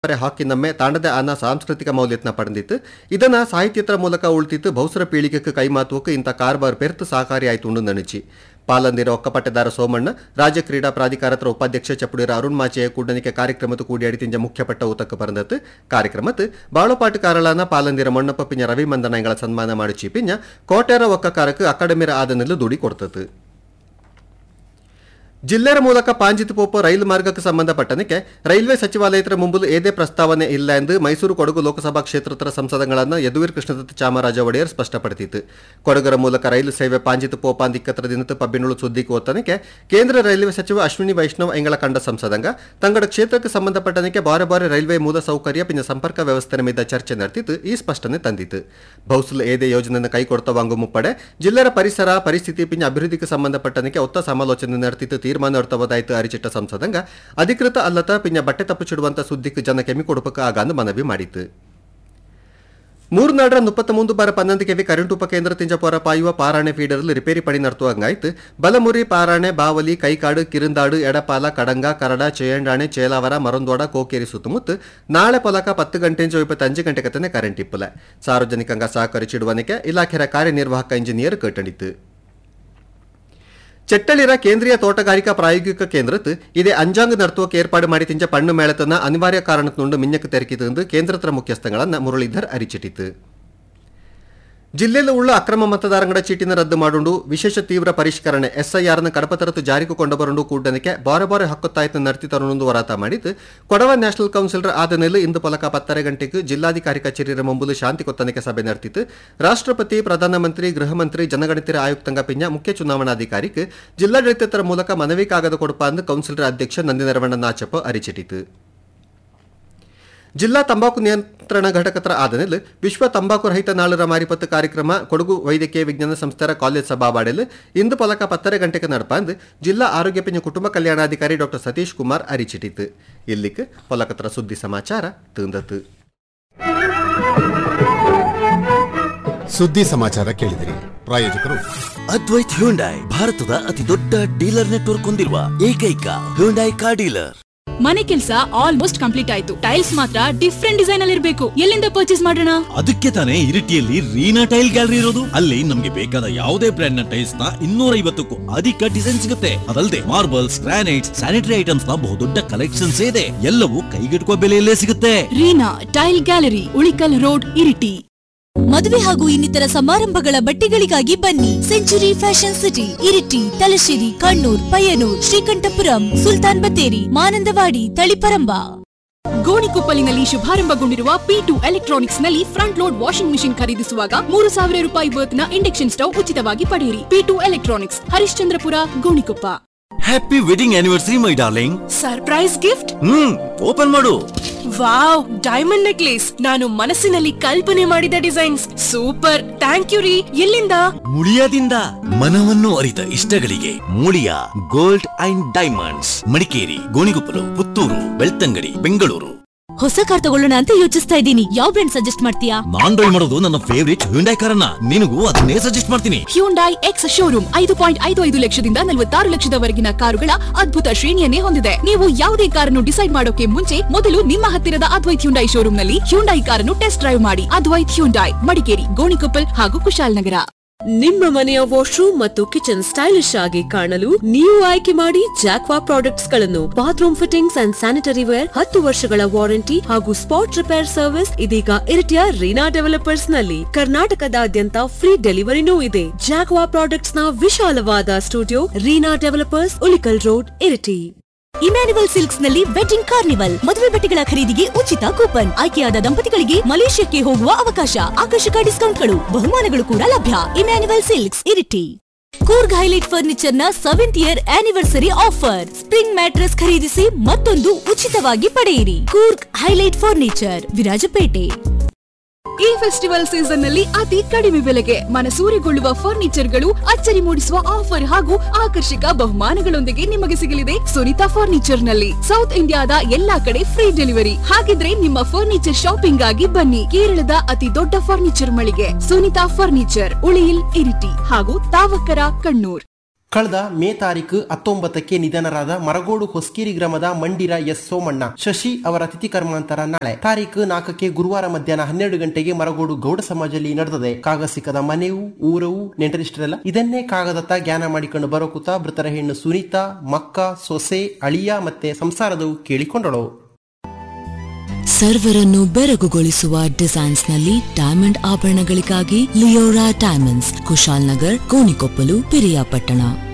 ಪರೆ ಹಾಕಿನೊಮ್ಮೆ ತಾಂಡದ ಆನ ಸಾಂಸ್ಕೃತಿಕ ಮೌಲ್ಯತ್ನ ಪಡೆದಿತ್ತು ಇದನ್ನ ಸಾಹಿತ್ಯದ ಮೂಲಕ ಉಳ್ತಿತ್ತು ಬಹುಸರ ಪೀಳಿಗೆಗೆ ಕೈಮಾತುವಕ್ಕೆ ಇಂಥ ಕಾರ್ಬಾರ್ ಪೆರ್ತು ಸಹಕಾರಿಯಾಯಿತು ಉಂಡು ನಣಿಚಿ ಪಾಲಂದಿರ ಒಕ್ಕಪಟ್ಟೆದಾರ ಸೋಮಣ್ಣ ರಾಜ್ಯ ಕ್ರೀಡಾ ಪ್ರಾಧಿಕಾರತ್ರ ಉಪಾಧ್ಯಕ್ಷ ಚಪ್ಪುಡಿರ ಅರುಣ್ ಮಾಚೆಯ ಕೂಡನಿಕೆ ಕಾರ್ಯಕ್ರಮದ ಕೂಡಿಯಾಡಿ ತಿಂಜ ಮುಖ್ಯಪಟ್ಟ ಊತಕ್ಕೆ ಪರಂದತ್ತು ಕಾರ್ಯಕ್ರಮತ್ ಬಾಳಪಾಟುಕಾರಳಾನ ಪಾಲಂದಿರ ಮೊಣ್ಣಪ್ಪ ಪಿಂಜ ರವಿ ಮಂದನಗಳ ಸನ್ಮಾನ ಮಾಡಿಚಿ ಪಿಂಜ ಕೋಟೆರ ಒಕ್ಕಕಾರಕ್ಕೆ ಅಕಾಡೆಮಿರ ಆದನೆಲ್ಲ ದುಡಿ ಕೊಡ್ತತ್ತು ಜಿಲ್ಲೆಯ ಮೂಲಕ ಪಾಂಜಿತ್ ಪೋಪ ರೈಲು ಮಾರ್ಗಕ್ಕೆ ಸಂಬಂಧಪಟ್ಟನಕ್ಕೆ ರೈಲ್ವೆ ಸಚಿವಾಲಯದ ಮುಂಬಲು ಏದೇ ಪ್ರಸ್ತಾವನೆ ಇಲ್ಲ ಎಂದು ಮೈಸೂರು ಕೊಡಗು ಲೋಕಸಭಾ ಕ್ಷೇತ್ರದ ಸಂಸದಗಳನ್ನು ಯದುವೀರ್ ಕೃಷ್ಣದತ್ತ ಚಾಮರಾಜ ಒಡೆಯರ್ ಸ್ಪಷ್ಟಪಡಿಸಿತು ಕೊಡಗರ ಮೂಲಕ ರೈಲು ಸೇವೆ ಪಾಂಜಿತ್ ಪೋಪಾಂದ್ ಇಕ್ಕತ್ರ ದಿನದ ಪಬ್ಬಿನುಳು ಸುದ್ದಿಗೆ ಓತನಕ್ಕೆ ಕೇಂದ್ರ ರೈಲ್ವೆ ಸಚಿವ ಅಶ್ವಿನಿ ವೈಷ್ಣವ್ ಎಂಗಳ ಕಂಡ ಸಂಸದಂಗ ತಂಗಡ ಕ್ಷೇತ್ರಕ್ಕೆ ಸಂಬಂಧಪಟ್ಟನಕ್ಕೆ ಬಾರೆ ಬಾರೆ ರೈಲ್ವೆ ಮೂಲ ಸೌಕರ್ಯ ಪಿನ್ನ ಸಂಪರ್ಕ ವ್ಯವಸ್ಥೆ ಮೇಲೆ ಚರ್ಚೆ ನಡೆದಿತ್ತು ಈ ಸ್ಪಷ್ಟನೆ ತಂದಿತು ಬಹುಸಲು ಏದೇ ಯೋಜನೆಯನ್ನು ಕೈಕೊಡ್ತವಾಂಗು ಮುಪ್ಪಡೆ ಜಿಲ್ಲೆಯ ಪರಿಸರ ಪರಿಸ್ಥಿತಿ ಪಿನ್ನ ಅಭಿವೃದ್ಧಿಗೆ ಸಂಬಂಧಪಟ್ಟನಕ್ಕೆ ಒತ್ತ ಸಮಾಲೋಚನೆ ನಡೆದಿತ್ತು ತೀರ್ಮಾನ ಅರ್ಥವದಾಯಿತು ಅರಿಚಿಟ್ಟ ಸಂಸದಂಗ ಅಧಿಕೃತ ಅಲ್ಲತ ಪಿನ್ನ ಬಟ್ಟೆ ತಪ್ಪುಚಿಡುವಂತ ಸುದ್ದಿಕ್ಕೆ ಜನ ಕೆಮ್ಮಿ ಕೊಡುಪಕ್ಕೆ ಆಗಾಂದು ಮನವಿ ಮಾಡಿತು ಮೂರು ನಾಡ್ರ ಮುಪ್ಪತ್ತ ಮುಂದು ಬಾರ ಪನ್ನೊಂದು ಕೆವಿ ಕರೆಂಟ್ ಉಪಕೇಂದ್ರ ತಿಂಜಪುರ ಪಾಯುವ ಪಾರಾಣೆ ಫೀಡರ್ಲು ರಿಪೇರಿ ಪಣಿ ನಡ್ತುವಂಗಾಯ್ತು ಬಲಮುರಿ ಪಾರಾಣೆ ಬಾವಲಿ ಕೈಕಾಡು ಕಿರಿಂದಾಡು ಎಡಪಾಲ ಕಡಂಗ ಕರಡ ಚೇಯಂಡಾಣೆ ಚೇಲಾವರ ಮರೊಂದೋಡ ಕೋಕೇರಿ ಸುತ್ತಮುತ್ತ ನಾಳೆ ಪೊಲಕ ಪತ್ತು ಗಂಟೆಂಚ ಇಪ್ಪತ್ತಂಜು ಗಂಟೆ ಕತ್ತನೆ ಕರೆಂಟ್ ಇಪ್ಪಲೆ ಸಾರ್ವಜನಿಕಂಗ ಸಹಕರಿಸಿಡುವನಿಕೆ ಇಲಾಖೆಯ ಕಾರ್ಯನಿರ್ವಾಹಕ ಇಂಜಿನಿಯರ್ ಕಟ್ಟಣಿತು ಚೆಟ್ಟಳಿರ ಕೇಂದ್ರೀಯ ತೋಟಗಾರಿಕಾ ಪ್ರಾಯೋಗಿಕ ಕೇಂದ್ರತ್ ಇದೇ ಅಂಜಾಂಗ್ ನರ್ತುವಕ್ಕೆ ಏರ್ಪಾಡು ಮಾಡಿ ತಿಂಜ ಪಣ್ಣು ಮೇಳತನ ಅನಿವಾರ್ಯ ಕಾರಣಕ್ಕುಂಡು ಮಿನ್ನಕ್ಕೆ ತೆರಕಿತು ಎಂದು ಕೇಂದ್ರತ್ರ ಮುಖ್ಯಸ್ಥಗಳನ್ನ ಮುರಳೀಧರ್ ಅರಿಚಿಟ್ಟಿತು ಜಿಲ್ಲೆಯಲ್ಲಿ ಉಳ್ಳ ಅಕ್ರಮ ಮತದಾರಗಳ ಚೀಟಿನ ರದ್ದು ಮಾಡುಂಡು ವಿಶೇಷ ತೀವ್ರ ಪರಿಷ್ಕರಣೆ ಎಸ್ಐಆರ್ನ ಕಡಪ ತರತು ಜಾರಿಗೆ ಕೊಂಡಬರುಂಡು ಕೂಡನಕ್ಕೆ ಬಾರೆ ಬಾರೆ ಹಕ್ಕುತ್ತಾಯ್ತು ನರ್ತಿ ತರುಣೊಂದು ವರಾತ ಮಾಡಿದ್ದು ಕೊಡವ ನ್ಯಾಷನಲ್ ಕೌನ್ಸಿಲರ್ ಆದ ನೆಲೆ ಇಂದು ಪಲಕ ಪತ್ತರೆ ಗಂಟೆಗೆ ಜಿಲ್ಲಾಧಿಕಾರಿ ಕಚೇರಿಯ ಮುಂಬುಲು ಶಾಂತಿ ಕೊತ್ತನಿಕೆ ಸಭೆ ನಡೆದಿತ್ತು ರಾಷ್ಟ್ರಪತಿ ಪ್ರಧಾನಮಂತ್ರಿ ಗೃಹ ಮಂತ್ರಿ ಜನಗಣತಿರ ಆಯುಕ್ತಂಗ ಪಿಂಜ ಮುಖ್ಯ ಚುನಾವಣಾಧಿಕಾರಿಗೆ ಜಿಲ್ಲಾಡಳಿತರ ಮೂಲಕ ಮನವಿ ಕಾಗದ ಕೊಡಪ ಎಂದು ಕೌನ್ಸಿಲರ್ ಅಧ್ಯಕ್ಷ ನಂದಿನರವಣ್ಣ ನಾಚಪ್ಪ ಅರಿಚಿಟ್ಟಿತು ಜಿಲ್ಲಾ ತಂಬಾಕು ನಿಯಂತ್ರಣ ಘಟಕದ ಆದನೆಲ್ ವಿಶ್ವ ತಂಬಾಕು ರಹಿತ ನಾಳರ ಮಾರಿಪತ್ತು ಕಾರ್ಯಕ್ರಮ ಕೊಡಗು ವೈದ್ಯಕೀಯ ವಿಜ್ಞಾನ ಸಂಸ್ಥೆರ ಕಾಲೇಜ್ ಸಭಾವಾಡೆಲ್ ಇಂದು ಪಲಕ ಪತ್ತರೆ ಗಂಟೆಗೆ ನಡಪಂದ್ ಜಿಲ್ಲಾ ಆರೋಗ್ಯ ಪಿಂಜ ಕುಟುಂಬ ಕಲ್ಯಾಣಾಧಿಕಾರಿ ಡಾಕ್ಟರ್ ಸತೀಶ್ ಕುಮಾರ್ ಅರಿಚಿಟ್ಟಿತು ಇಲ್ಲಿಕ್ ಪೊಲಕತ್ರ ಸುದ್ದಿ ಸಮಾಚಾರ ತಂದತು ಸುದ್ದಿ ಸಮಾಚಾರ ಕೇಳಿದಿರಿ ಪ್ರಾಯೋಜಕರು ಅದ್ವೈತ್ ಹ್ಯುಂಡೈ ಭಾರತದ ಅತಿ ದೊಡ್ಡ ಡೀಲರ್ ನೆಟ್ವರ್ಕ್ ಹೊಂದಿರುವ ಏಕೈಕ ಹ್ಯುಂಡೈ ಕಾರ್ ಡೀಲರ್ ಮನೆ ಕೆಲಸ ಆಲ್ಮೋಸ್ಟ್ ಕಂಪ್ಲೀಟ್ ಆಯ್ತು ಟೈಲ್ಸ್ ಮಾತ್ರ ಡಿಫ್ರೆಂಟ್ ಡಿಸೈನ್ ಅಲ್ಲಿ ಇರಬೇಕು ಎಲ್ಲಿಂದ ಪರ್ಚೇಸ್ ಮಾಡೋಣ ಅದಕ್ಕೆ ತಾನೇ ಇರಿಟಿಯಲ್ಲಿ ರೀನಾ ಟೈಲ್ ಗ್ಯಾಲರಿ ಇರೋದು ಅಲ್ಲಿ ನಮ್ಗೆ ಬೇಕಾದ ಯಾವುದೇ ಬ್ರ್ಯಾಂಡ್ ನ ಟೈಲ್ಸ್ ನ ಇನ್ನೂರ ಐವತ್ತಕ್ಕೂ ಅಧಿಕ ಡಿಸೈನ್ ಸಿಗುತ್ತೆ ಅದಲ್ಲದೆ ಮಾರ್ಬಲ್ಸ್ ಗ್ರಾನೈಟ್ಸ್ ಸ್ಯಾನಿಟರಿ ಐಟಮ್ಸ್ ನ ಬಹುದೊಡ್ಡ ಕಲೆಕ್ಷನ್ಸ್ ಇದೆ ಎಲ್ಲವೂ ಕೈಗೆಟುಕುವ ಬೆಲೆಯಲ್ಲೇ ಸಿಗುತ್ತೆ Reena tile gallery Ulikal road Iritty ಮದುವೆ ಹಾಗೂ ಇನ್ನಿತರ ಸಮಾರಂಭಗಳ ಬಟ್ಟೆಗಳಿಗಾಗಿ ಬನ್ನಿ century fashion city Iritty Thalassery Kannur Payyanur Sreekandapuram Sultan Bathery Mananthavady Taliparamba ಗೋಣಿಕೊಪ್ಪಲಿನಲ್ಲಿ ಶುಭಾರಂಭಗೊಂಡಿರುವ ಪಿ ಟು ಎಲೆಕ್ಟ್ರಾನಿಕ್ಸ್ ನಲ್ಲಿ ಫ್ರಂಟ್ ಲೋಡ್ ವಾಷಿಂಗ್ ಮಿಷಿನ್ ಖರೀದಿಸುವಾಗ ಮೂರು ಸಾವಿರ ರೂಪಾಯಿ ವರ್ತ್ನ ಇಂಡಕ್ಷನ್ ಸ್ಟವ್ ಉಚಿತವಾಗಿ ಪಡೆಯಿರಿ P two electronics Harishchandrapura Gonikoppa happy wedding anniversary my darling surprise gift hmm open ಮಾಡು ವಾವ್ ಡೈಮಂಡ್ ನೆಕ್ಲೇಸ್ ನಾನು ಮನಸ್ಸಿನಲ್ಲಿ ಕಲ್ಪನೆ ಮಾಡಿದ ಡಿಸೈನ್ಸ್ ಸೂಪರ್ ಥ್ಯಾಂಕ್ ಯು ರೀ ಎಲ್ಲಿಂದ ಮುಳಿಯಾದಿಂದ ಮನವನ್ನು ಅರಿತ ಇಷ್ಟಗಳಿಗೆ Muliya gold and diamonds Madikeri Gonikoppal Puttur Belthangady Bengaluru ಹೊಸ ಕಾರ್ ತಗೊಳ್ಳೋಣ ಅಂತ ಯೋಚಿಸ್ತಾ ಇದ್ದೀನಿ ಯಾವ ಬ್ರ್ಯಾಂಡ್ ಸಜೆಸ್ಟ್ ಮಾಡ್ತೀಯಾ ನಾನ್ ಡ್ರೈವ್ ಮಾಡೋದು ನನ್ನ ಫೇವರಿಟ್ ಹ್ಯುಂಡೈ ಕಾರನ್ನ ನಿನಗೂ ಅದನ್ನೇ ಸಜೆಸ್ಟ್ ಮಾಡ್ತೀನಿ ಹ್ಯೂಂಡೈ ಎಕ್ಸ್ ಶೋರೂಮ್ ಐದು ಪಾಯಿಂಟ್ ಐದು ಐದು ಲಕ್ಷದಿಂದ ನಲವತ್ತಾರು ಲಕ್ಷದವರೆಗಿನ ಕಾರುಗಳ ಅದ್ಭುತ ಶ್ರೇಣಿಯನ್ನೇ ಹೊಂದಿದೆ ನೀವು ಯಾವುದೇ ಕಾರನ್ನು ಡಿಸೈಡ್ ಮಾಡೋಕೆ ಮುಂಚೆ ಮೊದಲು ನಿಮ್ಮ ಹತ್ತಿರದ ಅದ್ವೈತ್ ಹ್ಯುಂಡೈ ಶೋರೂಮ್ನಲ್ಲಿ ಹ್ಯುಂಡೈ ಕಾರನ್ನು ಟೆಸ್ಟ್ ಡ್ರೈವ್ ಮಾಡಿ ಅದ್ವೈತ್ ಹ್ಯುಂಡೈ ಮಡಿಕೇರಿ ಗೋಣಿಕೊಪ್ಪಲ್ ಹಾಗೂ ಕುಶಾಲನಗರ ನಿಮ್ಮ ಮನೆಯ ವಾಶ್ರೂಮ್ ಮತ್ತು ಕಿಚನ್ ಸ್ಟೈಲಿಶ್ ಆಗಿ ಕಾಣಲು ನೀವು ಆಯ್ಕೆ ಮಾಡಿ ಜಾಕ್ವಾ ಪ್ರಾಡಕ್ಟ್ಸ್ ಗಳನ್ನು bathroom fittings and sanitary ware ಹತ್ತು ವರ್ಷಗಳ ವಾರಂಟಿ ಹಾಗೂ ಸ್ಪಾಟ್ ರಿಪೇರ್ ಸರ್ವಿಸ್ ಇದೀಗ ಇರಿಟಿಯ ರೀನಾ ಡೆವಲಪರ್ಸ್ ನಲ್ಲಿ ಕರ್ನಾಟಕದಾದ್ಯಂತ ಫ್ರೀ ಡೆಲಿವರಿನೂ ಇದೆ ಜಾಕ್ವಾ ಪ್ರಾಡಕ್ಟ್ಸ್ ನ ವಿಶಾಲವಾದ studio Reena developers Ulikal road Iritty Emmanuel silks ನಲ್ಲಿ ವೆಡ್ಡಿಂಗ್ ಕಾರ್ನಿವಲ್ ಮದುವೆ ಬಟ್ಟೆಗಳ ಖರೀದಿಗೆ ಉಚಿತ ಕೂಪನ್ ಆಯ್ಕೆಯಾದ ದಂಪತಿಗಳಿಗೆ ಮಲೇಷ್ಯಾಕ್ಕೆ ಹೋಗುವ ಅವಕಾಶ ಆಕರ್ಷಕ ಡಿಸ್ಕೌಂಟ್ಗಳು ಬಹುಮಾನಗಳು ಕೂಡ ಲಭ್ಯ Emmanuel silks Iritty Coorg highlight furniture ನ seventh year anniversary offer spring mattress ಖರೀದಿಸಿ ಮತ್ತೊಂದು ಉಚಿತವಾಗಿ ಪಡೆಯಿರಿ ಕೂರ್ಗ್ ಹೈಲೈಟ್ ಫರ್ನಿಚರ್ ವಿರಾಜಪೇಟೆ ಈ ಫೆಸ್ಟಿವಲ್ ಸೀಸನ್ ನಲ್ಲಿ ಅತಿ ಕಡಿಮೆ ಬೆಲೆಗೆ ಮನಸೂರೆಗೊಳ್ಳುವ ಫರ್ನಿಚರ್ಗಳು ಅಚ್ಚರಿ ಮೂಡಿಸುವ ಆಫರ್ ಹಾಗೂ ಆಕರ್ಷಕ ಬಹುಮಾನಗಳೊಂದಿಗೆ ನಿಮಗೆ ಸಿಗಲಿದೆ ಸುನಿತಾ ಫರ್ನಿಚರ್ ನಲ್ಲಿ ಸೌತ್ ಇಂಡಿಯಾದ ಎಲ್ಲಾ ಕಡೆ ಫ್ರೀ ಡೆಲಿವರಿ ಹಾಗಿದ್ರೆ ನಿಮ್ಮ ಫರ್ನಿಚರ್ ಶಾಪಿಂಗ್ ಆಗಿ ಬನ್ನಿ ಕೇರಳದ ಅತಿ ದೊಡ್ಡ ಫರ್ನಿಚರ್ ಮಳಿಗೆ ಸುನಿತಾ ಫರ್ನಿಚರ್ ಉಳಿಯಿಲ್ ಇರಿಟಿ ಹಾಗೂ ತಾವಕರ ಕಣ್ಣೂರ್ ಕಳೆದ ಮೇ ತಾರೀಕು ಹತ್ತೊಂಬತ್ತಕ್ಕೆ ನಿಧನರಾದ ಮರಗೋಡು ಹೊಸ್ಕೇರಿ ಗ್ರಾಮದ ಮಂಡಿರ ಎಸ್ ಸೋಮಣ್ಣ ಶಶಿ ಅವರ ತಿಥಿ ಕರ್ಮಾಂತರ ನಾಳೆ ತಾರೀಕು ನಾಲ್ಕಕ್ಕೆ ಗುರುವಾರ ಮಧ್ಯಾಹ್ನ ಹನ್ನೆರಡು ಗಂಟೆಗೆ ಮರಗೋಡು ಗೌಡ ಸಮಾಜದಲ್ಲಿ ನಡೆದಿದೆ ಕಾಗ ಸಿಕ್ಕದ ಮನೆಯೂ ಊರವು ನೆಂಟರಿಷ್ಟರಲ್ಲ ಇದನ್ನೇ ಕಾಗದತ್ತ ಜ್ಞಾನ ಮಾಡಿಕೊಂಡು ಬರೋಕುತ್ತ ಮೃತರ ಹೆಣ್ಣು ಸುನೀತಾ ಮಕ್ಕ ಸೊಸೆ ಅಳಿಯ ಮತ್ತೆ ಸಂಸಾರದವು ಕೇಳಿಕೊಂಡಳು ಸರ್ವರನ್ನು ಬೆರಗುಗೊಳಿಸುವ ಡಿಸೈನ್ಸ್ ನಲ್ಲಿ ಡೈಮಂಡ್ ಆಭರಣಗಳಿಗಾಗಿ Liora diamonds Kushalnagar Gonikoppal Piriyapatna